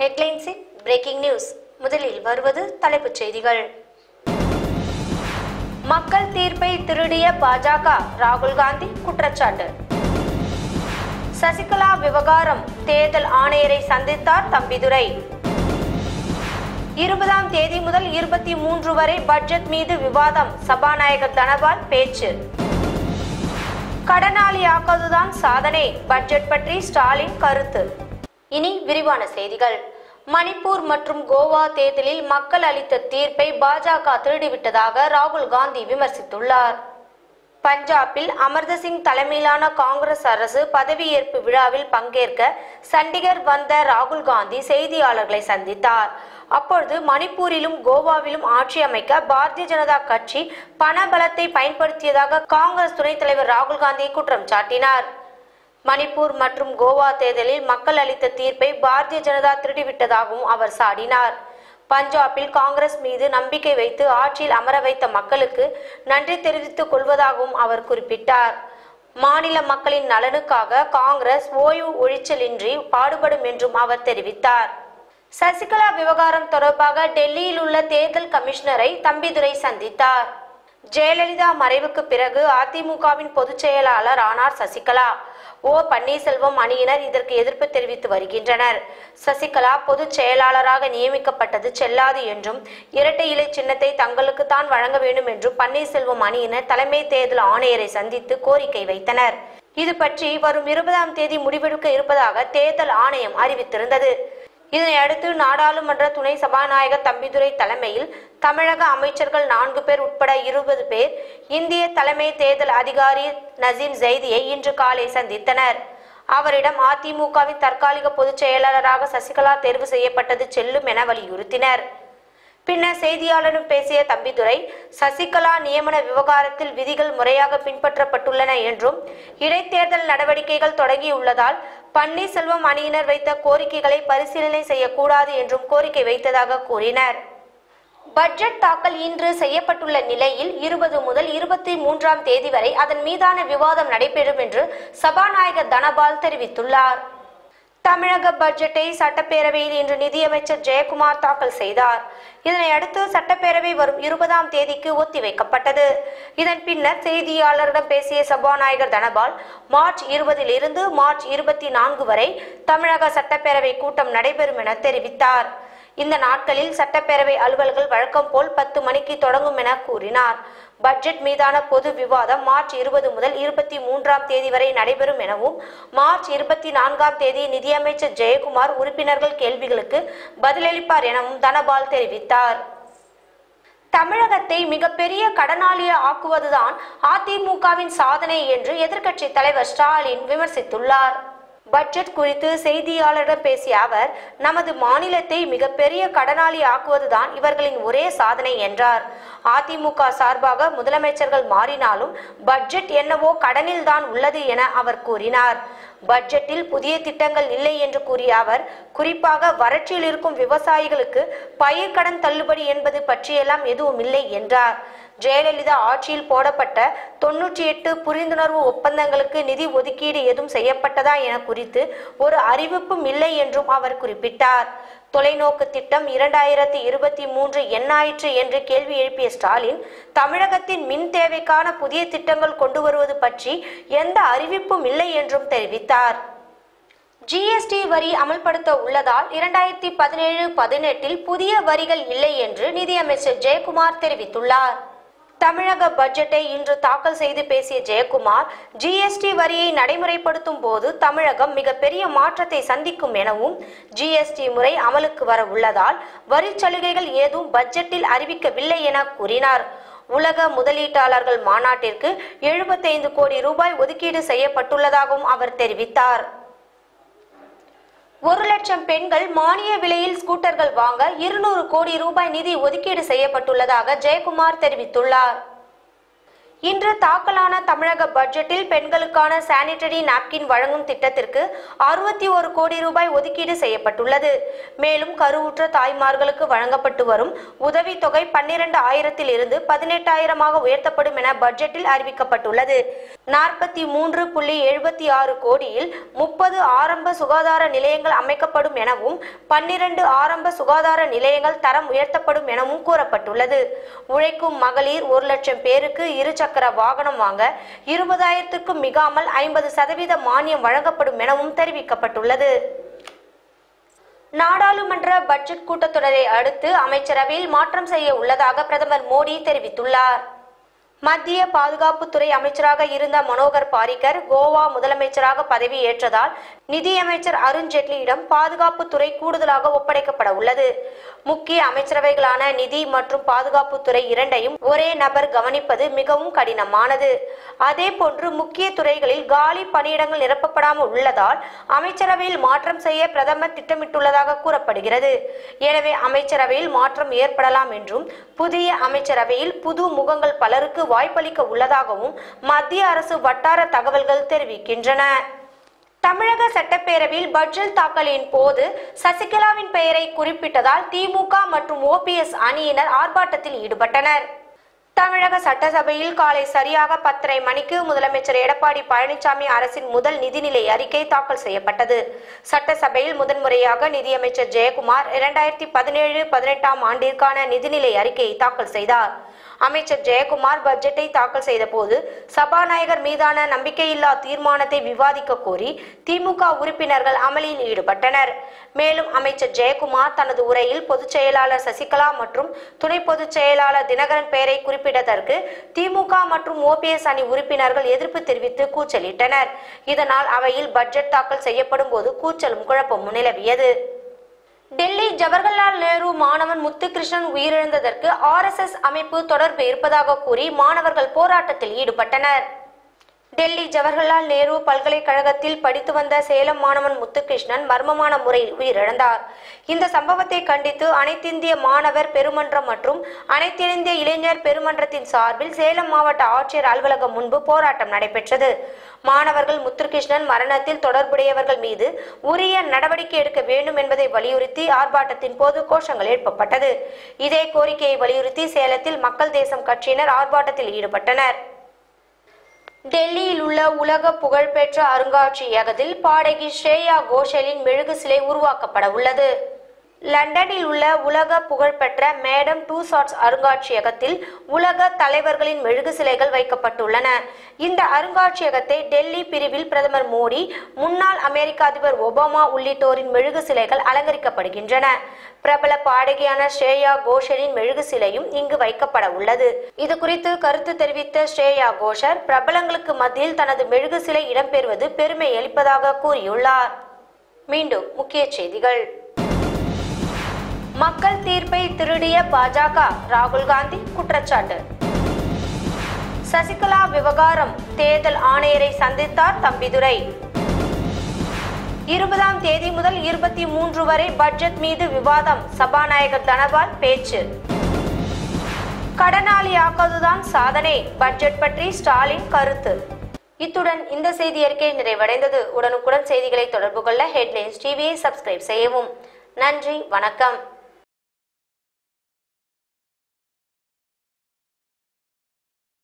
ஹெட்லைன்ஸின் breaking news முதலில் வருவது தலைப்புச் செய்திகள் மக்கள் தீர்ப்பை திருடிய பாஜக ராகுல் காந்தி குற்றச்சாட்டு சசிகலா விவகாரம் தேர்தல் ஆணையரை சந்தித்தார் தம்பிதுரை இருபதாம் தேதி முதல் இருபத்தி மூன்று வரை பட்ஜெட் மீது விவாதம் சபாநாயகர் தனபால் பேச்சு கடனாளியாக்குவதுதான் சாதனை பட்ஜெட் பற்றி ஸ்டாலின் கருத்து இனி விரிவான செய்திகள் மணிப்பூர் மற்றும் கோவா தேர்தலில் மக்கள் அளித்த தீர்ப்பை பாஜக திருடிவிட்டதாக ராகுல் காந்தி விமர்சித்துள்ளார் பஞ்சாபில் அமர்த சிங் தலைமையிலான காங்கிரஸ் அரசு பதவியேற்பு விழாவில் பங்கேற்க சண்டிகர் வந்த ராகுல் காந்தி செய்தியாளர்களை சந்தித்தார் அப்பொழுது மணிப்பூரிலும் கோவாவிலும் ஆட்சி அமைக்க பாரதிய ஜனதா கட்சி பணபலத்தை பயன்படுத்தியதாக காங்கிரஸ் துணைத் தலைவர் ராகுல் காந்தி குற்றம் சாட்டினார் மணிப்பூர் மற்றும் கோவா தேர்தலில் மக்கள் அளித்த தீர்ப்பை பாரதிய ஜனதா திருடிவிட்டதாகவும் அவர் சாடினார் பஞ்சாபில் காங்கிரஸ் மீது நம்பிக்கை வைத்து ஆட்சியில் அமர வைத்த மக்களுக்கு நன்றி தெரிவித்துக் கொள்வதாகவும் அவர் குறிப்பிட்டார் மாநில மக்களின் நலனுக்காக காங்கிரஸ் ஓய்வு ஒழிச்சலின்றி பாடுபடும் என்றும் அவர் தெரிவித்தார் சசிகலா விவகாரம் தொடர்பாக டெல்லியில் உள்ள தேர்தல் கமிஷனரை தம்பிதுரை சந்தித்தார் ஜெயலலிதா மறைவுக்கு பிறகு அதிமுகவின் பொதுச் செயலாளர் ஆனார் சசிகலா ஓ பன்னீர்செல்வம் அணியினர் இதற்கு எதிர்ப்பு தெரிவித்து வருகின்றனர் சசிகலா பொதுச் செயலாளராக நியமிக்கப்பட்டது செல்லாது என்றும் இரட்டை இலை சின்னத்தை தங்களுக்கு தான் வழங்க வேண்டும் என்றும் பன்னீர்செல்வம் அணியினர் தலைமை தேர்தல் ஆணையரை சந்தித்து கோரிக்கை வைத்தனர் இது பற்றி வரும் இருபதாம் தேதி முடிவெடுக்க இருப்பதாக தேர்தல் ஆணையம் அறிவித்திருந்தது இதனை அடுத்து நாடாளுமன்ற துணை சபாநாயகர் தம்பிதுரை தலைமையில் தமிழக அமைச்சர்கள் நான்கு பேர் உட்பட இருபது பேர் இந்திய தலைமை தேர்தல் அதிகாரி நசீம் ஜெய்தியை இன்று காலை சந்தித்தனர் அவரிடம் அதிமுகவின் தற்காலிக பொதுச் செயலாளராக சசிகலா தேர்வு செய்யப்பட்டது செல்லும் என வலியுறுத்தினர் பின்னர் செய்தியாளரும் பேசிய தம்பிதுரை சசிகலா நியமன விவகாரத்தில் விதிகள் முறையாக பின்பற்றப்பட்டுள்ளன என்றும் இடைத்தேர்தல் நடவடிக்கைகள் தொடங்கியுள்ளதால் பன்னீர்செல்வம் அணியினர் வைத்த கோரிக்கைகளை பரிசீலனை செய்யக்கூடாது என்றும் கோரிக்கை வைத்ததாக கூறினர் பட்ஜெட் தாக்கல் இன்று செய்யப்பட்டுள்ள நிலையில் இருபது முதல் இருபத்தி மூன்றாம் தேதி வரை அதன் மீதான விவாதம் நடைபெறும் என்று சபாநாயகர் தனபால் தெரிவித்துள்ளார் தமிழக பட்ஜெட்டை சட்டப்பேரவையில் இன்று நிதியமைச்சர் ஜெயக்குமார் தாக்கல் செய்தார் இதனை அடுத்து சட்டப்பேரவை வரும் இருபதாம் தேதிக்கு ஒத்திவைக்கப்பட்டது இதன் பின்னர் செய்தியாளரிடம் பேசிய சபாநாயகர் தனபால் மார்ச் இருபதில் இருந்து மார்ச் இருபத்தி நான்கு வரை தமிழக சட்டப்பேரவை கூட்டம் நடைபெறும் என தெரிவித்தார் இந்த நாட்களில் சட்டப்பேரவை அலுவல்கள் வழக்கம் போல் பத்து மணிக்கு தொடங்கும் என கூறினார் பட்ஜெட் மீதான பொது விவாதம் மார்ச் இருபது முதல் இருபத்தி மூன்றாம் தேதி வரை நடைபெறும் எனவும் மார்ச் இருபத்தி நான்காம் தேதி நிதியமைச்சர் ஜெயக்குமார் உறுப்பினர்கள் கேள்விகளுக்கு பதிலளிப்பார் எனவும் தனபால் தெரிவித்தார் தமிழகத்தை மிகப்பெரிய கடனாளிய ஆக்குவதுதான் அதிமுகவின் சாதனை என்று எதிர்க்கட்சி தலைவர் ஸ்டாலின் விமர்சித்துள்ளார் பட்ஜெட் குறித்து செய்தியாளரிடம் பேசிய அவர் நமது மாநிலத்தை மிகப்பெரிய கடனாளி ஆக்குவதுதான் இவர்களின் ஒரே சாதனை என்றார் அதிமுக சார்பாக முதலமைச்சர்கள் மாறினாலும் பட்ஜெட் என்னவோ கடனில் தான் உள்ளது என அவர் கூறினார் பட்ஜெட்டில் புதிய திட்டங்கள் இல்லை என்று கூறிய அவர் குறிப்பாக வறட்சியில் இருக்கும் விவசாயிகளுக்கு பயிர்க்கடன் தள்ளுபடி என்பது பற்றியெல்லாம் எதுவும் இல்லை என்றார் ஜெயலலிதா ஆட்சியில் போடப்பட்ட தொன்னூற்றி எட்டு புரிந்துணர்வு ஒப்பந்தங்களுக்கு நிதி ஒதுக்கீடு எதுவும் செய்யப்பட்டதா என குறித்து ஒரு அறிவிப்பும் இல்லை என்றும் அவர் குறிப்பிட்டார் தொலைநோக்கு திட்டம் இரண்டாயிரத்தி இருபத்தி மூன்று எண்ணாயிற்று என்று கேள்வி எழுப்பிய ஸ்டாலின் தமிழகத்தின் மின் தேவைக்கான புதிய திட்டங்கள் கொண்டு வருவது பற்றி எந்த அறிவிப்பும் இல்லை என்றும் தெரிவித்தார் ஜிஎஸ்டி வரி அமல்படுத்த உள்ளதால் இரண்டாயிரத்தி பதினேழு பதினெட்டில் புதிய வரிகள் இல்லை என்று நிதியமைச்சர் ஜெயக்குமார் தெரிவித்துள்ளார் தமிழக பட்ஜெட்டை இன்று தாக்கல் செய்து பேசிய ஜெயக்குமார் ஜிஎஸ்டி வரியை நடைமுறைப்படுத்தும் போது தமிழகம் மிகப்பெரிய மாற்றத்தை சந்திக்கும் எனவும் ஜிஎஸ்டி முறை அமலுக்கு வர உள்ளதால் வரி சலுகைகள் ஏதும் பட்ஜெட்டில் அறிவிக்கவில்லை என கூறினார் உலக முதலீட்டாளர்கள் மாநாட்டிற்கு எழுபத்தைந்து கோடி ரூபாய் ஒதுக்கீடு செய்யப்பட்டுள்ளதாகவும் அவர் தெரிவித்தார் ஒரு லட்சம் பெண்கள் மானிய விலையில் ஸ்கூட்டர்கள் வாங்க இருநூறு கோடி ரூபாய் நிதி ஒதுக்கீடு செய்யப்பட்டுள்ளதாக ஜெயக்குமார் தெரிவித்துள்ளார் இன்று தாக்கலான தமிழக பட்ஜெட்டில் பெண்களுக்கான சானிட்டரி நாப்கின் வழங்கும் திட்டத்திற்கு அறுபத்தி ஒரு கோடி ரூபாய் ஒதுக்கீடு செய்யப்பட்டுள்ளது மேலும் கருவுற்ற தாய்மார்களுக்கு வழங்கப்பட்டு வரும் உதவித்தொகை பன்னிரண்டு ஆயிரத்தில் இருந்து பதினெட்டாயிரமாக உயர்த்தப்படும் என பட்ஜெட்டில் அறிவிக்கப்பட்டுள்ளது நாற்பத்தி மூன்று புள்ளி எழுபத்தி ஆறு கோடியில் முப்பது ஆரம்ப சுகாதார நிலையங்கள் அமைக்கப்படும் எனவும் பன்னிரண்டு ஆரம்ப சுகாதார நிலையங்கள் தரம் உயர்த்தப்படும் எனவும் கூறப்பட்டுள்ளது உழைக்கும் மகளிர் ஒரு லட்சம் பேருக்கு இருசக்கர வாகனம் வாங்க இருபதாயிரத்துக்கும் மிகாமல் ஐம்பது சதவீத மானியம் வழங்கப்படும் எனவும் தெரிவிக்கப்பட்டுள்ளது நாடாளுமன்ற பட்ஜெட் கூட்டத்தொடரை அடுத்து அமைச்சரவையில் மாற்றம் செய்ய உள்ளதாக பிரதமர் மோடி தெரிவித்துள்ளார் மத்திய பாதுகாப்புத்துறை அமைச்சராக இருந்த மனோகர் பாரிக்கர் கோவா முதலமைச்சராக பதவி ஏற்றதால் நிதியமைச்சர் அருண்ஜேட்லியிடம் பாதுகாப்புத்துறை கூடுதலாக ஒப்படைக்கப்பட உள்ளது முக்கிய அமைச்சரவைகளான நிதி மற்றும் பாதுகாப்புத்துறை இரண்டையும் ஒரே நபர் கவனிப்பது மிகவும் கடினமானது அதே போன்று முக்கிய துறைகளில் காலி பணியிடங்கள் நிரப்பப்படாமல் உள்ளதால் அமைச்சரவையில் மாற்றம் செய்ய பிரதமர் திட்டமிட்டுள்ளதாக கூறப்படுகிறது எனவே அமைச்சரவையில் மாற்றம் ஏற்படலாம் என்றும் புதிய அமைச்சரவையில் புது முகங்கள் பலருக்கு வாய்ப்பளிக்க உள்ளதாகவும் மத்திய அரசு வட்டார தகவல்கள் தெரிவிக்கின்றன தமிழக சட்டப்பேரவையில் பட்ஜெட் தாக்கலின் போது சசிகலாவின் பெயரை குறிப்பிட்டதால் திமுக மற்றும் ஓபிஎஸ் அணியினர் ஆர்ப்பாட்டத்தில் ஈடுபட்டனர் தமிழக சட்டசபையில் காலை சரியாக பத்தரை மணிக்கு முதலமைச்சர் எடப்பாடி பழனிசாமி அரசின் முதல் நிதிநிலை அறிக்கை தாக்கல் செய்யப்பட்டது சட்டசபையில் முதன்முறையாக நிதியமைச்சர் ஜெயக்குமார் இரண்டாயிரத்தி பதினேழு பதினெட்டாம் ஆண்டிற்கான நிதிநிலை அறிக்கையை தாக்கல் செய்தார் அமைச்சர் ஜெயக்குமார் பட்ஜெட்டை தாக்கல் செய்தபோது சபாநாயகர் மீதான நம்பிக்கையில்லா தீர்மானத்தை விவாதிக்க கோரி திமுக உறுப்பினர்கள் அமளியில் ஈடுபட்டனர் மேலும் அமைச்சர் ஜெயக்குமார் தனது உரையில் பொதுச் செயலாளர் சசிகலா மற்றும் துணை பொதுச் செயலாளர் தினகரன் பெயரை குறிப்பிட்டதற்கு திமுக மற்றும் ஓபிஎஸ் அணி உறுப்பினர்கள் எதிர்ப்பு தெரிவித்து கூச்சலிட்டனர் இதனால் அவையில் பட்ஜெட் தாக்கல் செய்யப்படும் போது கூச்சலும் குழப்பமும் நிலவியது டெல்லி ஜவஹர்லால் நேரு மாணவன் முத்துகிருஷ்ணன் உயிரிழந்ததற்கு ஆர்எஸ்எஸ் அமைப்பு தொடர்பு இருப்பதாக கூறி மாணவர்கள் போராட்டத்தில் ஈடுபட்டனர் டெல்லி ஜவஹர்லால் நேரு பல்கலைக்கழகத்தில் படித்து வந்த சேலம் மாணவன் முத்துகிருஷ்ணன் மர்மமான முறையில் உயிரிழந்தார் இந்த சம்பவத்தை கண்டித்து அனைத்திந்திய மாணவர் பெருமன்றம் மற்றும் அனைத்திந்திய இளைஞர் பெருமன்றத்தின் சார்பில் சேலம் மாவட்ட ஆட்சியர் அலுவலகம் முன்பு போராட்டம் நடைபெற்றது மாணவர்கள் முத்துகிருஷ்ணன் மரணத்தில் தொடர்புடையவர்கள் மீது உரிய நடவடிக்கை எடுக்க வேண்டும் என்பதை வலியுறுத்தி ஆர்ப்பாட்டத்தின் போது கோஷங்கள் எழுப்பப்பட்டது இதே கோரிக்கையை வலியுறுத்தி சேலத்தில் மக்கள் தேசம் கட்சியினர் ஆர்ப்பாட்டத்தில் ஈடுபட்டனர் டெல்லியில் உள்ள உலக புகழ்பெற்ற அருங்காட்சியகத்தில் பாடகி ஸ்ரேயா கோஷலின் மெழுகு சிலை உருவாக்கப்பட உள்ளது லண்டனில் உள்ள உலக புகழ்பெற்ற மேடம் டூ சாட்ஸ் அருங்காட்சியகத்தில் உலக தலைவர்களின் மெழுகு சிலைகள் வைக்கப்பட்டுள்ளன இந்த அருங்காட்சியகத்தை டெல்லி பிரிவில் பிரதமர் மோடி முன்னாள் அமெரிக்க அதிபர் ஒபாமா உள்ளிட்டோரின் மெழுகு சிலைகள் அலங்கரிக்கப்படுகின்றன பிரபல பாடகியான ஸ்ரேயா கோஷலின் மெழுகு சிலையும் இங்கு வைக்கப்பட உள்ளது இது குறித்து கருத்து தெரிவித்த ஸ்ரேயா கோஷர் பிரபலங்களுக்கு மத்தியில் தனது மெழுகு சிலை இடம்பெறுவது பெருமை அளிப்பதாக கூறியுள்ளார் மீண்டும் முக்கிய செய்திகள் மக்கள் தீர்ப்பை திருடிய பாஜக ராகுல் காந்தி குற்றச்சாட்டு சசிகலா விவகாரம் தேர்தல் ஆணையரை சந்தித்தார் தம்பிதுரை இருபதாம் தேதி முதல் இருபத்தி மூன்று வரை பட்ஜெட் மீது விவாதம் சபாநாயகர் தனபால் பேச்சு கடனாளி ஆக்குவதுதான் சாதனை பட்ஜெட் பற்றி ஸ்டாலின் கருத்து இத்துடன் இந்த செய்தி அறிக்கை நிறைவடைந்தது உடனுக்குடன் செய்திகளை தொடர்பு கொள்ள ஹெட்லைன்ஸ் டிவியை சப்ஸ்கிரைப் செய்யவும் நன்றி வணக்கம்